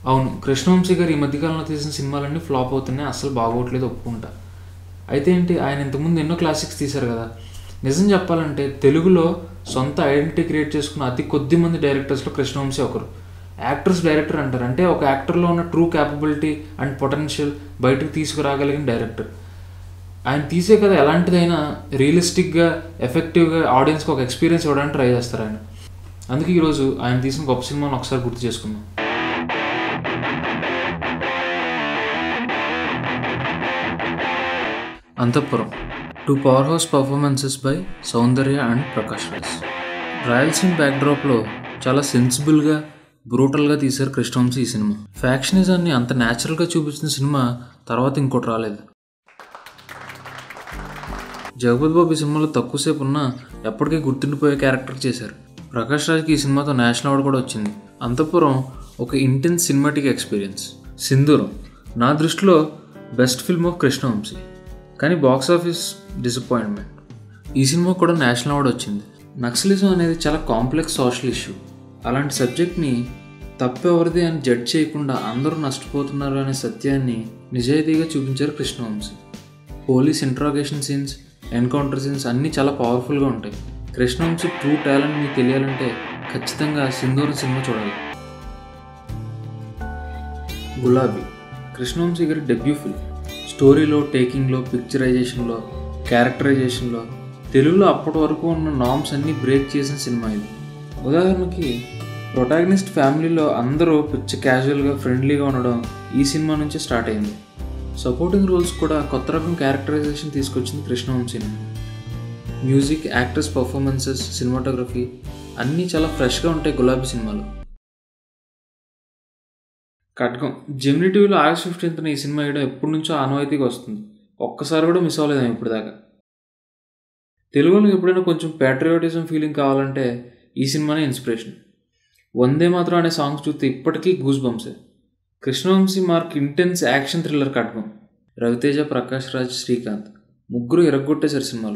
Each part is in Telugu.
అవును కృష్ణవంశీ గారు ఈ మధ్యకాలంలో తీసిన సినిమాలన్నీ ఫ్లాప్ అవుతున్నాయి అస్సలు బాగోట్లేదు ఒప్పుకుంటా అయితే ఏంటి ఆయన ఇంతకుముందు ఎన్నో క్లాసిక్స్ తీశారు కదా నిజం చెప్పాలంటే తెలుగులో సొంత ఐడెంటిటీ క్రియేట్ చేసుకున్న అతి కొద్ది మంది డైరెక్టర్స్లో కృష్ణవంశీ ఒకరు యాక్టర్స్ డైరెక్టర్ అంటారు అంటే ఒక యాక్టర్లో ఉన్న ట్రూ క్యాపబిలిటీ అండ్ పొటెన్షియల్ బయటకు తీసుకురాగలిగిన డైరెక్టర్ ఆయన తీసే కథ ఎలాంటిదైనా రియలిస్టిక్గా ఎఫెక్టివ్గా ఆడియన్స్కి ఒక ఎక్స్పీరియన్స్ ఇవ్వడానికి ట్రై చేస్తారు ఆయన అందుకే ఈరోజు ఆయన తీసిన గొప్ప సినిమాను ఒకసారి గుర్తు చేసుకుందాం Antahpuram two powerhouse performances by Soundarya and Prakash Raj Rayalaseema బ్యాక్డ్రాప్లో చాలా సెన్సిబుల్గా బ్రూటల్గా తీశారు కృష్ణవంశీ ఈ సినిమా ఫ్యాక్షనిజాన్ని అంత న్యాచురల్గా చూపించిన సినిమా తర్వాత ఇంకోటి రాలేదు జగపతి బాబు ఈ సినిమాలో తక్కువసేపు ఉన్నా ఎప్పటికీ గుర్తుండిపోయే క్యారెక్టర్ చేశారు ప్రకాష్ రాజ్కి ఈ సినిమాతో నేషనల్ అవార్డు కూడా వచ్చింది అంతపురం ఒక ఇంటెన్స్ సినిమాటిక్ ఎక్స్పీరియన్స్ సింధూరం నా దృష్టిలో బెస్ట్ ఫిల్మ్ ఆఫ్ కృష్ణవంశీ కానీ బాక్స్ ఆఫీస్ డిసప్పాయింట్మెంట్ ఈ సినిమా కూడా నేషనల్ అవార్డు వచ్చింది నక్సలిజం అనేది చాలా కాంప్లెక్స్ సోషల్ ఇష్యూ అలాంటి సబ్జెక్ట్ని తప్పెవరిది అని జడ్జ్ చేయకుండా అందరూ నష్టపోతున్నారు అనే సత్యాన్ని నిజాయితీగా చూపించారు Krishna Vamsi police interrogation scenes encounter scenes అన్నీ చాలా పవర్ఫుల్గా ఉంటాయి కృష్ణవంశీ ట్రూ టాలెంట్ మీకు తెలియాలంటే ఖచ్చితంగా సింధూరం సినిమా చూడాలి గులాబీ కృష్ణవంశీ గారి డెబ్యూ ఫిల్మ్ స్టోరీలో టేకింగ్లో పిక్చరైజేషన్లో క్యారెక్టరైజేషన్లో తెలుగులో అప్పటి వరకు ఉన్న నామ్స్ అన్నీ బ్రేక్ చేసిన సినిమా ఇది ఉదాహరణకి ప్రొటాగనిస్ట్ ఫ్యామిలీలో అందరూ పిచ్చ క్యాజువల్గా ఫ్రెండ్లీగా ఉండడం ఈ సినిమా నుంచే స్టార్ట్ అయింది సపోర్టింగ్ రోల్స్ కూడా కొత్త రకం క్యారెక్టరైజేషన్ తీసుకొచ్చింది కృష్ణవంశీని మ్యూజిక్ యాక్టర్స్ పర్ఫార్మెన్సెస్ సినిమాటోగ్రఫీ అన్నీ చాలా ఫ్రెష్గా ఉంటాయి గులాబీ సినిమాలో ఖడ్గం జెమిని టీవీలో ఆగస్ట్ ఫిఫ్టీన్త్న ఈ సినిమా వేయడం ఎప్పటి నుంచో ఆనవాయితీగా వస్తుంది ఒక్కసారి కూడా మిస్ అవ్వలేదు ఇప్పుడు దాకా తెలుగులో ఎప్పుడైనా కొంచెం ప్యాట్రియాటిజం ఫీలింగ్ కావాలంటే ఈ సినిమానే ఇన్స్పిరేషన్ వందే మాత్రం అనే సాంగ్స్ చూస్తే ఇప్పటికీ గూస్ బంప్సే Krishna Vamsi mark intense action thriller కట్గం రవితేజ ప్రకాష్ రాజ్ శ్రీకాంత్ ముగ్గురు ఎరగొట్టేశారు సినిమాలో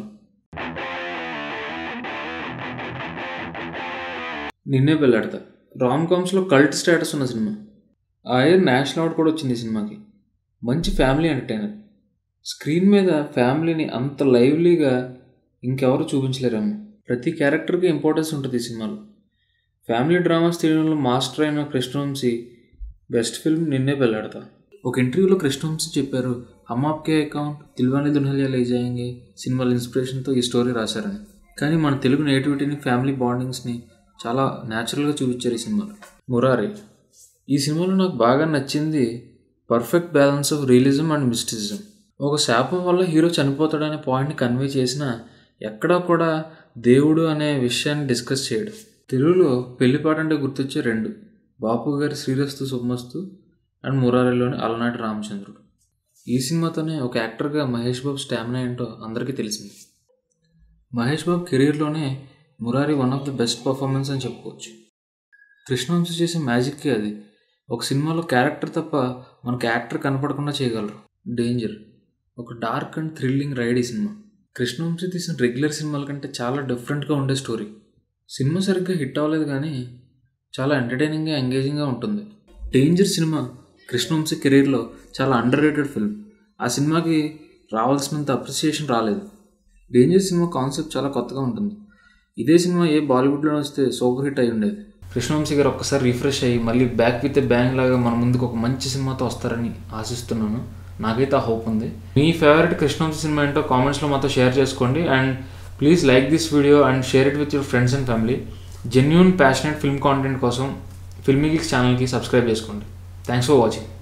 నిన్నే పెళ్ళాడతా రామ్ కామ్స్లో కల్ట్ స్టేటస్ ఉన్న సినిమా ఆ ఇయర్ నేషనల్ అవార్డు కూడా వచ్చింది ఈ సినిమాకి మంచి ఫ్యామిలీ ఎంటర్టైనర్ స్క్రీన్ మీద ఫ్యామిలీని అంత లైవ్లీగా ఇంకెవరు చూపించలేరేమో ప్రతి క్యారెక్టర్కి ఇంపార్టెన్స్ ఉంటుంది ఈ సినిమాలో ఫ్యామిలీ డ్రామాస్ తీయడంలో మాస్టర్ అయిన కృష్ణవంశీ బెస్ట్ ఫిల్మ్ నిన్నే పెళ్ళాడతా ఒక ఇంటర్వ్యూలో కృష్ణవంశీ చెప్పారు హమ్ ఆప్కే అకౌంట్ దిల్వాని దుల్హలియా లే జాయింగే సినిమాల ఇన్స్పిరేషన్తో ఈ స్టోరీ రాశారని కానీ మన తెలుగు నేటివిటీని ఫ్యామిలీ బాండింగ్స్ని చాలా న్యాచురల్గా చూపించారు ఈ సినిమాలో మురారి ఈ సినిమాలో నాకు బాగా నచ్చింది perfect balance of realism and mysticism ఒక శాపం వల్ల హీరో చనిపోతాడనే పాయింట్ని కన్వే చేసిన ఎక్కడా కూడా దేవుడు అనే విషయాన్ని డిస్కస్ చేయడు తెలుగులో పెళ్లిపాట అంటే గుర్తొచ్చే రెండు బాపు గారి శ్రీరస్తు శుభమస్తు అండ్ మురారిలోని అలనాటి రామచంద్రుడు ఈ సినిమాతోనే ఒక యాక్టర్గా మహేష్ బాబు స్టామినా ఏంటో అందరికీ తెలిసింది మహేష్ బాబు కెరీర్లోనే Murari one of the best performance అని చెప్పుకోవచ్చు కృష్ణవంశీ చేసే మ్యాజిక్కే అది ఒక సినిమాలో క్యారెక్టర్ తప్ప మనకు యాక్టర్ కనపడకుండా చేయగలరు డేంజర్ ఒక డార్క్ అండ్ థ్రిల్లింగ్ రైడ్ ఈ సినిమా కృష్ణవంశీ తీసిన రెగ్యులర్ సినిమాల కంటే చాలా డిఫరెంట్గా ఉండే స్టోరీ సినిమా సరిగ్గా హిట్ అవ్వలేదు కానీ చాలా ఎంటర్టైనింగ్గా ఎంగేజింగ్గా ఉంటుంది డేంజర్ సినిమా కృష్ణవంశీ కెరీర్లో చాలా అండర్ రేటెడ్ ఫిల్మ్ ఆ సినిమాకి రావాల్సినంత అప్రిసియేషన్ రాలేదు డేంజర్ సినిమా కాన్సెప్ట్ చాలా కొత్తగా ఉంటుంది ఇదే సినిమా ఏ బాలీవుడ్లో వస్తే సూపర్ హిట్ అయి ఉండేది కృష్ణవంశీ గారు ఒక్కసారి రిఫ్రెష్ అయ్యి మళ్ళీ బ్యాక్ విత్ బ్యాంగ్ లాగా మన ముందుకు ఒక మంచి సినిమాతో వస్తారని ఆశిస్తున్నాను నాకైతే ఆ హోప్ ఉంది మీ ఫేవరెట్ కృష్ణవంశీ సినిమా ఏంటో కామెంట్స్లో మాతో షేర్ చేసుకోండి and please like this video and share it with your friends and family genuine passionate film content కోసం ఫిల్మీ గిక్స్ ఛానల్కి సబ్స్క్రైబ్ చేసుకోండి థ్యాంక్స్ ఫర్ వాచింగ్